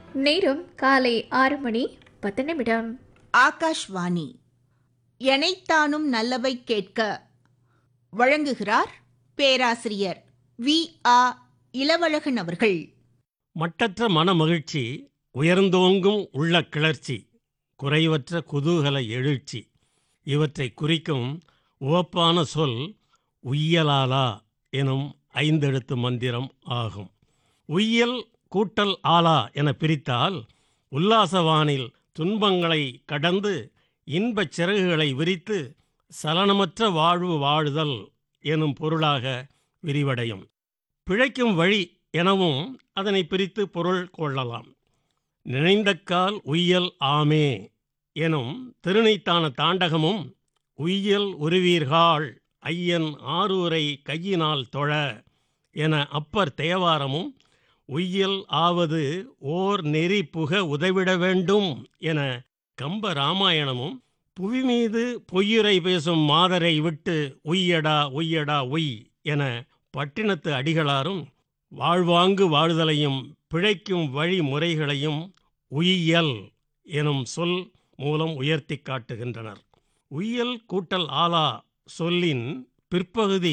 நேரம் காலை ஆறு மணி பத்து நிமிடம் ஆகாஷ்வாணி எனைத்தானும் நல்லவை கேட்க வழங்குகிறார் பேராசிரியர் வி ஆ இளவழகன் அவர்கள் மட்டற்ற மனமகிழ்ச்சி உயர்ந்தோங்கும் உள்ள கிளர்ச்சி குறைவற்ற குதூகல எழுச்சி இவற்றை குறிக்கும் உவப்பான சொல் உய்யலாலா எனும் ஐந்தெழுத்து மந்திரம் ஆகும் உய்யல் கூட்டல் ஆலா என பிரித்தால் உல்லாசவானில் துன்பங்களை கடந்து இன்பச் சிறகுகளை விரித்து சலனமற்ற வாழ்வு வாழுதல் எனும் பொருளாக விரிவடையும் பிழைக்கும் வழி எனவும் அதனை பிரித்து பொருள் கொள்ளலாம் நினைந்தக்கால் உய்யல் ஆமே எனும் திருநைத்தான தாண்டகமும் உய்யல் உருவீர்கள் ஐயன் ஆரூரை கையினால் தொழ என அப்பர் தேவாரமும் உய்யல் ஆவது ஓர் நெறி புக உதவிட வேண்டும் என கம்ப ராமாயணமும் புவி மீது பொய்யுரை பேசும் மாதரை விட்டு உய்யடா உய்யடா உய் என பட்டினத்து அடிகளாரும் வாழ்வாங்கு வாழ்தலையும் பிழைக்கும் வழிமுறைகளையும் உய்யல் எனும் சொல் மூலம் உயர்த்தி காட்டுகின்றனர் உய்யல் கூட்டல் ஆலா சொல்லின் பிற்பகுதி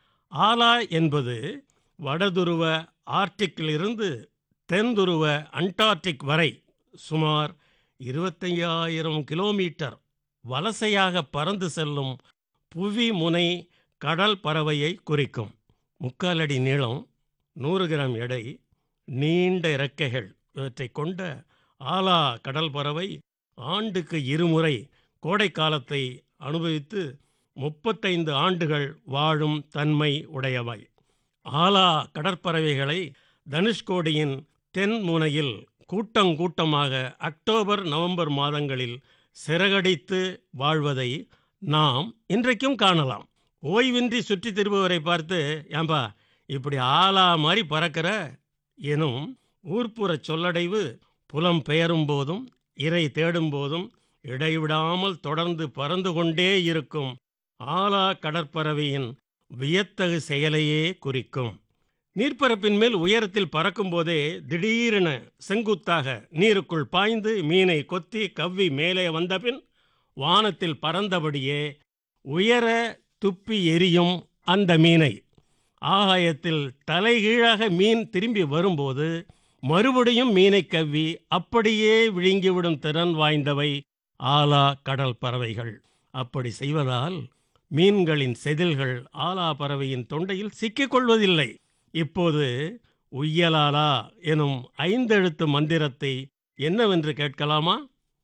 ஆலா என்பது வடதுருவ ஆர்டிக்கிலிருந்து தென்துருவ அண்டார்டிக் வரை சுமார் இருபத்தையாயிரம் கிலோமீட்டர் வலசையாக பறந்து செல்லும் புவி முனை கடல் பறவையை குறிக்கும் முக்கால் அடி நீளம் நூறு கிராம் எடை நீண்ட இறக்கைகள் இவற்றை கொண்ட ஆலா கடல் பறவை ஆண்டுக்கு இருமுறை கோடை காலத்தை அனுபவித்து முப்பத்தைந்து ஆண்டுகள் வாழும் தன்மை உடையவை ஆலா கடற்பறவைகளை தனுஷ்கோடியின் தென் முனையில் கூட்டங்கூட்டமாக அக்டோபர் நவம்பர் மாதங்களில் சிறகடித்து வாழ்வதை நாம் இன்றைக்கும் காணலாம் ஓய்வின்றி சுற்றித் திரும்புவரை பார்த்து ஏம்பா இப்படி ஆலா மாதிரி பறக்கிற எனும் ஊர்ப்புறச் சொல்லடைவு புலம் பெயரும் போதும் இறை தேடும் போதும் இடைவிடாமல் தொடர்ந்து பறந்து கொண்டே இருக்கும் ஆலா கடற்பறவையின் வியத்தகு செயலையே குறிக்கும் நீர்ப்பரப்பின் மேல் உயரத்தில் பறக்கும்போதே திடீரென செங்குத்தாக நீருக்குள் பாய்ந்து மீனை கொத்தி கவ்வி மேலே வந்தபின் வானத்தில் பறந்தபடியே உயர துப்பி எரியும் அந்த மீனை ஆகாயத்தில் தலைகீழாக மீன் திரும்பி வரும்போது மறுபடியும் மீனை கவ்வி அப்படியே விழுங்கிவிடும் திறன் வாய்ந்தவை ஆலா கடல் பறவைகள் அப்படி செய்வதால் மீன்களின் செதில்கள் ஆலா பறவையின் தொண்டையில் சிக்கிக் கொள்வதில்லை இப்போது உய்யலாலா எனும் ஐந்தெழுத்து மந்திரத்தை என்னவென்று கேட்கலாமா